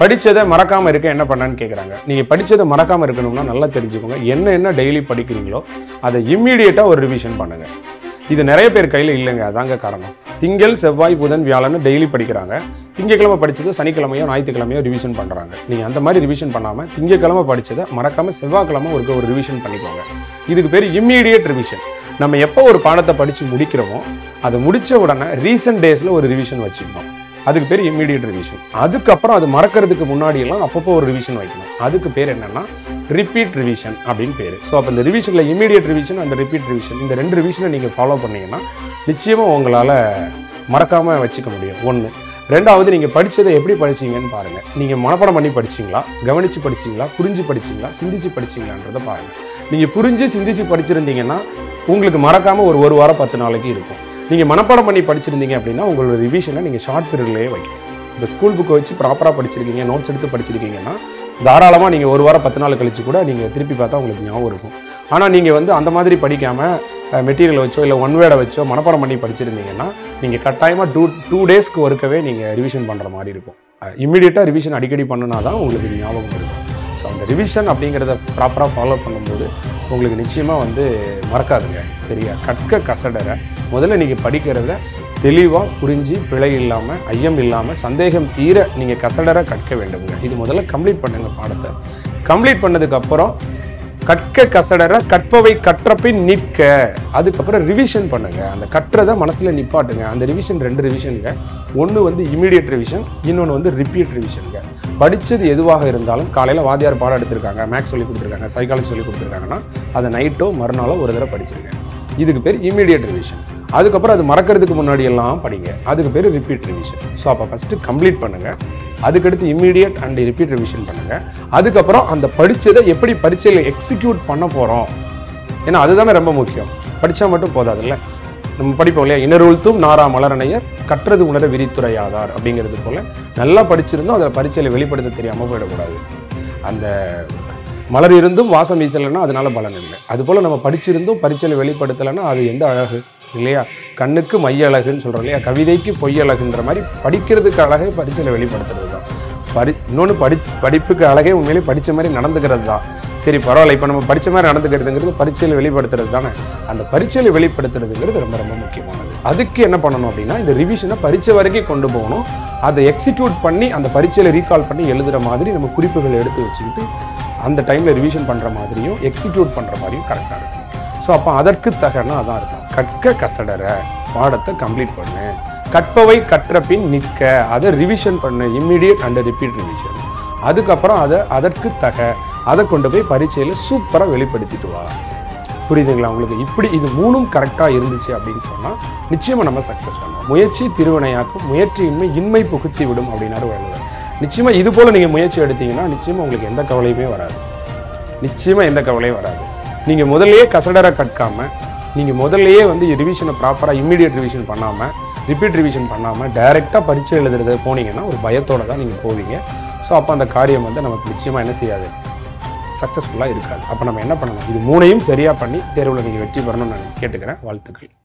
படிச்சதை மறக்காம இருக்க என்ன பண்ணான்னு கேட்குறாங்க நீங்க படிச்சதை மறக்காம இருக்கணும்னா நல்லா தெரிஞ்சுக்கோங்க என்ன என்ன டெய்லி படிக்கிறீங்களோ அதை இம்மீடியட்டா ஒரு ரிவிஷன் பண்ணுங்க இது நிறைய பேர் கையில இல்லைங்க அதாங்க காரணம் திங்கள் செவ்வாய் புதன் வியாழன்னு டெய்லி படிக்கிறாங்க திங்கக்கிழமை படிச்சதை சனிக்கிழமையோ ஞாயிற்றுக்கிழமையோ ரிவிஷன் பண்றாங்க நீங்க அந்த மாதிரி ரிவிஷன் பண்ணாம திங்கக்கிழமை படிச்சதை மறக்காம செவ்வாய்க்கிழமை ஒரு ஒரு ரிவிஷன் பண்ணிக்கோங்க இதுக்கு பேர் இம்மீடியட் ரிவிஷன் நம்ம எப்போ ஒரு பாடத்தை படிச்சு முடிக்கிறோமோ அதை முடிச்ச உடனே ரீசெண்ட் டேஸ்ல ஒரு ரிவிஷன் வச்சுக்கணும் அதுக்கு பேர் இம்மீடியட் ரிவிஷன் அதுக்கப்புறம் அது மறக்கிறதுக்கு முன்னாடி எல்லாம் அப்பப்போ ஒரு ரிவிஷன் வைக்கணும் அதுக்கு பேர் என்னன்னா ரிப்பீட் ரிவிஷன் அப்படின்னு பேர் ஸோ அப்போ இந்த ரிவிஷனில் இமீடியட் ரிவிஷன் அந்த ரிப்பீட் ரிவிஷன் இந்த ரெண்டு ரிவிஷனை நீங்கள் ஃபாலோ பண்ணீங்கன்னா நிச்சயமாக உங்களால் மறக்காம வச்சுக்க முடியும் ஒன்று ரெண்டாவது நீங்கள் படிச்சதை எப்படி படிச்சீங்கன்னு பாருங்க நீங்கள் மனப்பாடம் பண்ணி படிச்சீங்களா கவனிச்சு படிச்சீங்களா புரிஞ்சு படிச்சீங்களா சிந்திச்சு படிச்சீங்களான்றதை பாருங்க நீங்கள் புரிஞ்சு சிந்திச்சு படிச்சிருந்தீங்கன்னா உங்களுக்கு மறக்காம ஒரு ஒரு வாரம் பத்து நாளைக்கு இருக்கும் நீங்கள் மனப்பாடம் பண்ணி படிச்சிருந்தீங்க அப்படின்னா உங்களோட ரிவிஷனை நீங்கள் ஷார்ட் பீரியட்லேயே வைக்கணும் இப்போ ஸ்கூல் புக்கை வச்சு ப்ராப்பராக படிச்சிருக்கீங்க நோட்ஸ் எடுத்து படிச்சிருக்கீங்கன்னா தாராளமாக நீங்கள் ஒரு வாரம் பத்து நாள் கழிச்சு கூட நீங்கள் திருப்பி பார்த்தா உங்களுக்கு ஞாபகம் இருக்கும் ஆனால் நீங்கள் வந்து அந்த மாதிரி படிக்காமல் மெட்டீரியல் வச்சோ இல்லை ஒன் வேர்டை வச்சோ மனப்பாடம் பண்ணி படிச்சிருந்தீங்கன்னா நீங்கள் கட்டாயமாக டூ டூ டேஸ்க்கு ஒருக்கவே நீங்கள் ரிவிஷன் பண்ணுற மாதிரி இருக்கும் இம்மிடியட்டாக ரிவிஷன் அடிக்கடி பண்ணுனா தான் உங்களுக்கு இது ஞாபகம் இருக்கும் ஸோ அந்த ரிவிஷன் அப்படிங்கிறத ப்ராப்பராக ஃபாலோ பண்ணும்போது உங்களுக்கு நிச்சயமாக வந்து மறக்காதுங்க சரியா கற்க கசடரை முதல்ல நீங்கள் படிக்கிறத தெளிவாக புரிஞ்சு பிழை இல்லாமல் ஐயம் இல்லாமல் சந்தேகம் தீர நீங்கள் கசடரை கற்க வேண்டுங்க இது முதல்ல கம்ப்ளீட் பண்ணுங்க பாடத்தை கம்ப்ளீட் பண்ணதுக்கப்புறம் கற்க கசடர கற்பவை கற்றபின் நிற்க அதுக்கப்புறம் ரிவிஷன் பண்ணுங்க அந்த கற்றதை மனசுல நிப்பாட்டுங்க அந்த ரிவிஷன் ரெண்டு ரிவிஷனுங்க ஒன்று வந்து இமீடியட் ரிவிஷன் இன்னொன்று வந்து ரிப்பீட் ரிவிஷனுங்க படிச்சது எதுவாக இருந்தாலும் காலையில் வாத்தியார் பாடம் எடுத்திருக்காங்க மேக்ஸ் சொல்லி கொடுத்துருக்காங்க சைக்காலஜி சொல்லி கொடுத்துருக்காங்கன்னா அதை நைட்டோ மறுநாளோ ஒரு தடவை படிச்சிருங்க இதுக்கு பேர் இமீடியட் ரிவிஷன் அதுக்கப்புறம் அது மறக்கிறதுக்கு முன்னாடி எல்லாம் படிங்க அதுக்கு பேர் ரிப்பீட் ரிவிஷன் ஸோ அப்போ ஃபஸ்ட்டு கம்ப்ளீட் பண்ணுங்க அதுக்கடுத்து இம்மீடியட் அண்ட் ரிப்பீட் ரிவிஷன் பண்ணுங்க அதுக்கப்புறம் அந்த படிச்சதை எப்படி பரீட்சையில் எக்ஸிக்யூட் பண்ண போகிறோம் ஏன்னா அதுதானே ரொம்ப முக்கியம் படிச்சா மட்டும் போதாதுல்ல நம்ம படிப்போம் இல்லையா இனருழ்த்தும் நாரா மலரணையர் கற்றது உணர விரித்துரையாதார் அப்படிங்கிறது போல நல்லா படிச்சிருந்தோம் அதில் பரீட்சையில் வெளிப்படுத்த தெரியாமல் போயிடக்கூடாது அந்த மலர் இருந்தும் வாசம் வீசலைன்னா அதனால பலன் இல்லை அதுபோல் நம்ம படிச்சிருந்தும் பரீட்சையில் வெளிப்படுத்தலைன்னா அது எந்த அழகு இல்லையா கண்ணுக்கு மைய அழகுன்னு சொல்கிறோம் இல்லையா கவிதைக்கு பொய் அழகுன்ற மாதிரி படிக்கிறதுக்கு அழகே பரீட்சையில் வெளிப்படுத்துறது தான் பரி இன்னொன்று படி படிப்புக்கு அழகே உண்மையிலேயே படித்த மாதிரி நடந்துக்கிறது தான் சரி பரவாயில்ல இப்போ நம்ம படித்த மாதிரி நடந்துக்கிறதுங்கிறது பரீட்சையில் வெளிப்படுத்துறது தானே அந்த பரீட்சையில் வெளிப்படுத்துறதுங்கிறது ரொம்ப ரொம்ப முக்கியமானது அதுக்கு என்ன பண்ணணும் அப்படின்னா இந்த ரிவிஷனை பரீட்சை வரைக்கும் கொண்டு போகணும் அதை எக்ஸிக்யூட் பண்ணி அந்த பரீட்சையில் ரீகால் பண்ணி எழுதுகிற மாதிரி நம்ம குறிப்புகள் எடுத்து வச்சுக்கிட்டு அந்த டைமில் ரிவிஷன் பண்ணுற மாதிரியும் எக்ஸிக்யூட் பண்ணுற மாதிரியும் கரெக்டாக இருக்கும் ஸோ அப்போ அதற்கு தகனா அதான் இருக்கும் கற்க கசடர பாடத்தை கம்ப்ளீட் பண்ணு கற்பவை கற்ற பின் நிற்க அதை ரிவிஷன் பண்ணு இம்மிடியட் அண்ட் ரிப்பீட் ரிவிஷன் அதுக்கப்புறம் அதை அதற்கு தக அதை கொண்டு போய் பரீட்சையில் சூப்பராக வெளிப்படுத்திட்டு வா புரியுதுங்களா உங்களுக்கு இப்படி இது மூணும் கரெக்டாக இருந்துச்சு அப்படின்னு சொன்னால் நிச்சயமாக நம்ம சக்ஸஸ் பண்ணலாம் முயற்சி திருவினையாக்கும் முயற்சியின்மை இன்மை புகுத்தி விடும் அப்படின்னாரு வள்ளுவர் நிச்சயமாக இது போல் நீங்கள் முயற்சி எடுத்தீங்கன்னா நிச்சயமாக உங்களுக்கு எந்த கவலையுமே வராது நிச்சயமாக எந்த கவலையும் வராது நீங்கள் முதல்லயே கசடரை கற்காம நீங்கள் முதல்லயே வந்து ரிவிஷனை ப்ராப்பராக இம்மீடியட் ரிவிஷன் பண்ணாமல் ரிப்பீட் ரிவிஷன் பண்ணாமல் டைரெக்டாக பரீட்சை எழுதுறது போனீங்கன்னா ஒரு பயத்தோட தான் நீங்கள் போவீங்க ஸோ அப்போ அந்த காரியம் வந்து நமக்கு நிச்சயமாக என்ன செய்யாது சக்ஸஸ்ஃபுல்லாக இருக்காது அப்போ நம்ம என்ன பண்ணணும் இது மூணையும் சரியாக பண்ணி தேர்வில் நீங்கள் வெற்றி பெறணும்னு நான் கேட்டுக்கிறேன் வாழ்த்துக்கள்